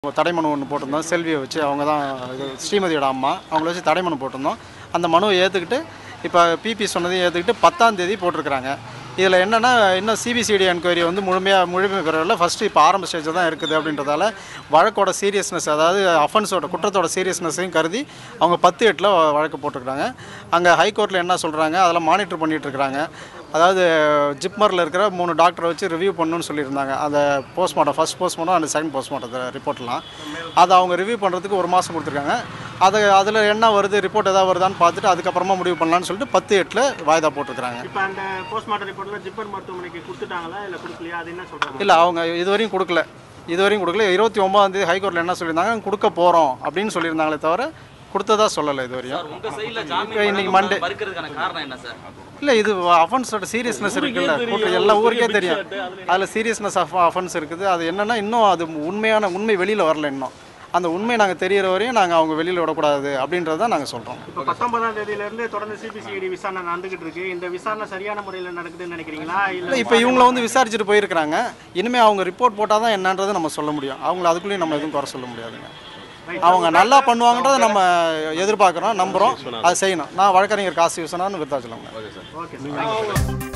தடை மனு ஒன்று போட்டிருந்தோம் செல்வியை வச்சு அவங்க தான் இது ஸ்ரீமதியோட அம்மா அவங்கள வச்சு தடை மனு போட்டிருந்தோம் அந்த மனுவை ஏற்றுக்கிட்டு இப்போ பிபி சொன்னதையும் ஏற்றுக்கிட்டு பத்தாம் தேதி போட்டிருக்கிறாங்க இதில் என்னென்னா இன்னும் சிபிசிடி என்கொயரி வந்து முழுமையாக முழுமை பெறவில்லை ஃபஸ்ட்டு இப்போ ஆரம்ப ஸ்டேஜில் தான் இருக்குது அப்படின்றதால வழக்கோட சீரியஸ்னஸ் அதாவது அஃபென்ஸோட குற்றத்தோட சீரியஸ்னஸையும் கருதி அவங்க பத்து எட்டில் வழக்கு போட்டிருக்கிறாங்க அங்கே ஹைகோர்ட்டில் என்ன சொல்கிறாங்க அதெல்லாம் மானிட்டர் பண்ணிட்டு இருக்கிறாங்க அதாவது ஜிப்மரில் இருக்கிற மூணு டாக்டரை வச்சு ரிவ்யூ பண்ணணும்னு சொல்லியிருந்தாங்க அந்த postmortem first postmortem and second போஸ்ட்மார்ட்டத்தை ரிப்போர்ட்லாம் அதை அவங்க ரிவ்யூ பண்ணுறதுக்கு ஒரு மாதம் கொடுத்துருக்காங்க அதை அதில் என்ன வருது ரிப்போர்ட் எதாவது வருதான்னு பார்த்துட்டு அதுக்கப்புறமா முடிவு பண்ணலான்னு சொல்லிட்டு பத்து எட்டில் வாய்தா போட்டிருக்கிறாங்க இப்போ அந்த போஸ்ட்மார்ட்டம் ரிப்போர்ட்ல ஜிப்பர் மருத்துவமனைக்கு கொடுத்துட்டாங்களா இல்லை கொடுக்கலையா அது என்ன சொல்றாங்க இல்லை அவங்க இதுவரையும் கொடுக்கல இதுவரையும் கொடுக்கல இருபத்தி ஒன்பதாந்தேதி ஹைகோர்ட்டில் என்ன சொல்லியிருந்தாங்க கொடுக்க போகிறோம் அப்படின்னு சொல்லியிருந்தாங்களே தவிர கொடுத்ததா சொல்லலை இதுவரையும் உங்க சைடுல இன்னைக்கு ஜாமீன் Monday. மறுக்கிறதுக்கான காரணம் என்ன சார் இல்லை இது அஃபென்ஸோட சீரியஸ்னஸ் இருக்குல்ல கூட்டம் எல்லா ஊருக்கே தெரியும் அதில் சீரியஸ்னஸ் ஆஃப் அஃபென்ஸ் இருக்குது அது என்னென்னா இன்னும் அது உண்மையான உண்மை வெளியில் வரல இன்னும் அந்த உண்மை நாங்கள் தெரியிற வரையும் நாங்கள் அவங்க வெளியில் விடக்கூடாது அப்படின்றத தான் நாங்கள் சொல்கிறோம் இப்போ பத்தொன்பதாம் தேதியில இருந்து தொடர்ந்து சிபிசிஐடி விசாரணை நடந்துகிட்டு இருக்கு இந்த விசாரணை சரியான முறையில் நடக்குதுன்னு நினைக்கிறீங்களா இல்லை இல்லை இப்போ இவங்கள வந்து விசாரிச்சுட்டு போயிருக்கிறாங்க இனிமேல் அவங்க ரிப்போர்ட் போட்டால் தான் என்னன்றதை நம்ம சொல்ல முடியும் அவங்கள அதுக்குள்ளேயும் நம்ம எதுவும் குறை சொல்ல முடியாதுங்க அவங்க நல்லா பண்ணுவாங்கன்றதை நம்ம எதிர்பார்க்குறோம் நம்புகிறோம் அதை செய்யணும் நான் வழக்கறிஞர் காசி விஸ்வநாதன் விருத்தாச்சலம் ஓகே சார்